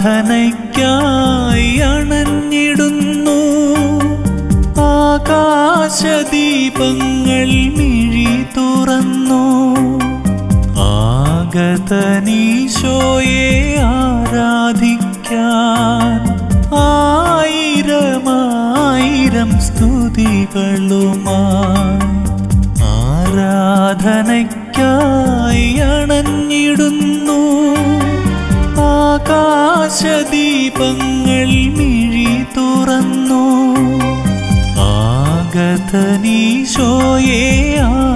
ആരാധനയ്ക്കായി അണഞ്ഞിടുന്നു ആകാശദീപങ്ങൾ മിഴി തുറന്നു ആഗതനീശോയെ ആരാധിക്കാൻ ആയിരമായിരം സ്തുതികളുമായി ആരാധനയ്ക്കായി അണഞ്ഞിടുന്നു ആകാശദീപങ്ങൾ മിഴി തുറന്നു ആഗതനീശോയെ